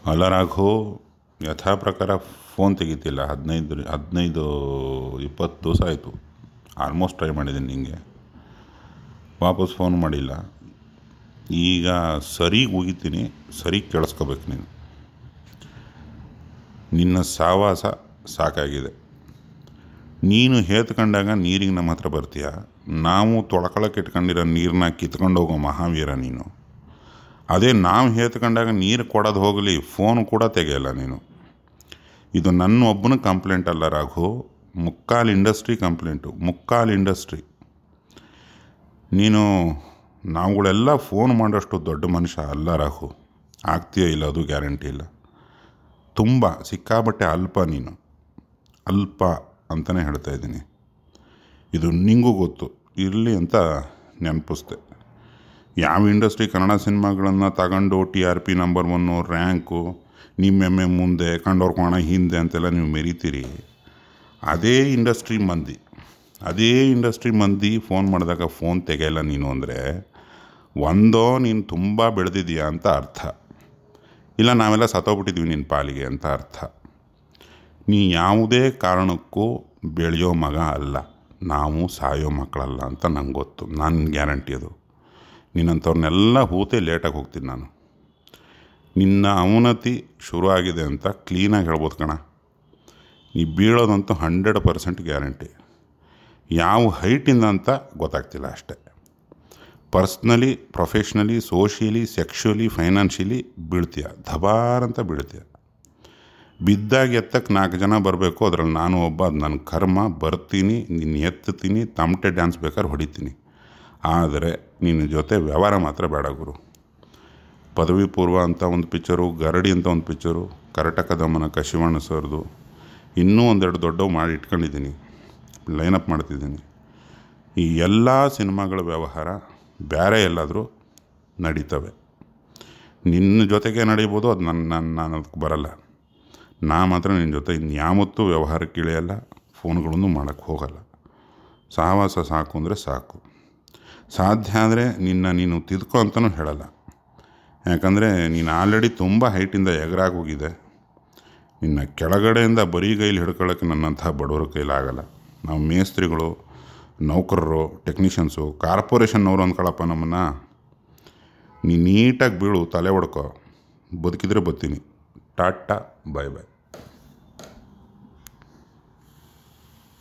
ಅಲ್ಲ ರಾಘು ಯಥಾ ಪ್ರಕಾರ ಫೋನ್ ತೆಗಿತಿಲ್ಲ ಹದಿನೈದು ಹದಿನೈದು ಇಪ್ಪತ್ತು ದಿವಸ ಆಯಿತು ಆಲ್ಮೋಸ್ಟ್ ಟ್ರೈ ಮಾಡಿದ್ದೀನಿ ನಿಂಗೆ ವಾಪಸ್ ಫೋನ್ ಮಾಡಿಲ್ಲ ಈಗ ಸರಿ ಉಗಿತೀನಿ ಸರಿ ಕೇಳಿಸ್ಕೋಬೇಕು ನೀನು ನಿನ್ನ ಸಾವಾಸ ಸಾಕಾಗಿದೆ ನೀನು ಹೇತ್ಕೊಂಡಾಗ ನೀರಿಗೆ ನಮ್ಮ ಹತ್ರ ಬರ್ತೀಯ ನಾವು ತೊಳ್ಕೊಳಕ್ಕೆ ಇಟ್ಕೊಂಡಿರೋ ನೀರನ್ನ ಕಿತ್ಕೊಂಡು ಹೋಗೋ ಮಹಾವೀರ ನೀನು ಅದೇ ನಾವು ಹೇತ್ಕೊಂಡಾಗ ನೀರು ಕೊಡೋದು ಹೋಗಲಿ ಫೋನ್ ಕೂಡ ತೆಗೆಯಲ್ಲ ನೀನು ಇದು ನನ್ನ ಒಬ್ಬನ ಕಂಪ್ಲೇಂಟ್ ಅಲ್ಲ ರಾಘು ಮುಕ್ಕಾಲು ಇಂಡಸ್ಟ್ರಿ ಕಂಪ್ಲೇಂಟು ಮುಕ್ಕಾಲು ಇಂಡಸ್ಟ್ರಿ ನೀನು ನಾವುಗಳೆಲ್ಲ ಫೋನ್ ಮಾಡೋಷ್ಟು ದೊಡ್ಡ ಮನುಷ್ಯ ಅಲ್ಲ ರಾಘು ಆಗ್ತೀಯೋ ಇಲ್ಲ ಅದು ಗ್ಯಾರಂಟಿ ಇಲ್ಲ ತುಂಬ ಸಿಕ್ಕಾಬಟ್ಟೆ ಅಲ್ಪ ನೀನು ಅಲ್ಪ ಅಂತಲೇ ಹೇಳ್ತಾ ಇದ್ದೀನಿ ಇದು ನಿಂಗೂ ಗೊತ್ತು ಇರಲಿ ಅಂತ ನೆನಪಿಸ್ದೆ ಯಾವ ಇಂಡಸ್ಟ್ರಿ ಕನ್ನಡ ಸಿನಿಮಾಗಳನ್ನು ತಗೊಂಡು T R P number one rank ನಿಮ್ಮೆಮ್ಮೆ ಮುಂದೆ ಕಂಡೋರ್ ಕೋಣ ಹಿಂದೆ ಅಂತೆಲ್ಲ ನೀವು ಮೆರಿತೀರಿ ಅದೇ ಇಂಡಸ್ಟ್ರಿ ಮಂದಿ ಅದೇ ಇಂಡಸ್ಟ್ರಿ ಮಂದಿ ಫೋನ್ ಮಾಡಿದಾಗ ಫೋನ್ ತೆಗೆಯಲ್ಲ ನೀನು ಅಂದರೆ ಒಂದೋ ನೀನು ತುಂಬ ಬೆಳೆದಿದೀಯಾ ಅಂತ ಅರ್ಥ ಇಲ್ಲ ನಾವೆಲ್ಲ ಸತ್ತೋಗ್ಬಿಟ್ಟಿದ್ವಿ ನಿನ್ನ ಪಾಲಿಗೆ ಅಂತ ಅರ್ಥ ನೀ ಯಾವುದೇ ಕಾರಣಕ್ಕೂ ಬೆಳೆಯೋ ಮಗ ಅಲ್ಲ ನಾವು ಸಾಯೋ ಮಕ್ಕಳಲ್ಲ ಅಂತ ನಂಗೆ ಗೊತ್ತು ನನ್ನ ಗ್ಯಾರಂಟಿ ಅದು ನಿನ್ನಂಥವ್ರನ್ನೆಲ್ಲ ಹೂತೆ ಲೇಟಾಗಿ ಹೋಗ್ತೀನಿ ನಾನು ನಿನ್ನ ಅವನತಿ ಶುರು ಆಗಿದೆ ಅಂತ ಕ್ಲೀನಾಗಿ ಹೇಳ್ಬೋದು ಕಣ ನೀ ಬೀಳೋದಂತೂ ಹಂಡ್ರೆಡ್ ಪರ್ಸೆಂಟ್ ಗ್ಯಾರಂಟಿ ಯಾವ ಹೈಟಿಂದ ಅಂತ ಗೊತ್ತಾಗ್ತಿಲ್ಲ ಅಷ್ಟೇ personally professionally socially sexually financially ಬೀಳ್ತೀಯ ಧಬಾರ್ ಅಂತ ಬೀಳ್ತೀಯ ಬಿದ್ದಾಗ ಎತ್ತಕ್ಕೆ ನಾಲ್ಕು ಜನ ಬರಬೇಕು ಅದ್ರಲ್ಲಿ ನಾನು ಒಬ್ಬ ಅದು ನನ್ನ ಕರ್ಮ ಬರ್ತೀನಿ ನಿನ್ನ ಎತ್ತುತ್ತೀನಿ ತಮಟೆ ಡ್ಯಾನ್ಸ್ ಬೇಕಾದ್ರೆ ಹೊಡಿತೀನಿ ಆದರೆ ನಿನ್ನ ಜೊತೆ ವ್ಯವಹಾರ ಮಾತ್ರ ಬೇಡ ಗುರು ಪದವಿ ಪೂರ್ವ ಅಂತ ಒಂದು ಪಿಕ್ಚರು ಗರಡಿ ಅಂತ ಒಂದು ಪಿಕ್ಚರು ಕರ್ಟಕ ದಮನ ಕಶಿವಣ್ಣ ಸರ್ದು ಇನ್ನೂ ಒಂದೆರಡು ದೊಡ್ಡವು ಮಾಡಿ ಇಟ್ಕೊಂಡಿದ್ದೀನಿ ಲೈನಪ್ ಮಾಡ್ತಿದ್ದೀನಿ ಈ ಎಲ್ಲ ಸಿನಿಮಾಗಳ ವ್ಯವಹಾರ ಬೇರೆ ಎಲ್ಲಾದರೂ ನಡೀತವೆ ನಿನ್ನ ಜೊತೆಗೆ ನಡೀಬೋದು ಅದು ನನ್ನ ನನ್ನ ನಾನು ಅದಕ್ಕೆ ಬರಲ್ಲ ನಾ ಮಾತ್ರ ನಿನ್ನ ಜೊತೆ ಇನ್ಯಾವತ್ತೂ ವ್ಯವಹಾರಕ್ಕೆ ಇಳಿಯಲ್ಲ ಫೋನ್ಗಳನ್ನು ಮಾಡೋಕ್ಕೆ ಹೋಗಲ್ಲ ಸಹವಾಸ ಸಾಕು ಅಂದರೆ ಸಾಕು ಸಾಧ್ಯ ಆದರೆ ನಿನ್ನ ನೀನು ತಿದ್ಕೊ ಅಂತಲೂ ಹೇಳಲ್ಲ ಯಾಕಂದರೆ ನೀನು ಆಲ್ರೆಡಿ ತುಂಬ ಹೈಟಿಂದ ಎಗರಾಗಿ ಹೋಗಿದೆ ನಿನ್ನ ಕೆಳಗಡೆಯಿಂದ ಬರೀ ಕೈಲಿ ಹಿಡ್ಕೊಳ್ಳೋಕ್ಕೆ ನನ್ನಂಥ ಬಡವರ ಕೈಲಾಗಲ್ಲ ನಾವು ಮೇಸ್ತ್ರಿಗಳು ನೌಕರರು ಟೆಕ್ನಿಷಿಯನ್ಸು ಕಾರ್ಪೊರೇಷನ್ನವರು ಅಂದ್ಕೊಳಪ್ಪ ನಮ್ಮನ್ನು ನೀ ನೀಟಾಗಿ ಬೀಳು ತಲೆ ಹೊಡ್ಕೊ ಬದುಕಿದ್ರೆ ಬತ್ತೀನಿ ಟಾಟಾ ಬಾಯ್ ಬಾಯ್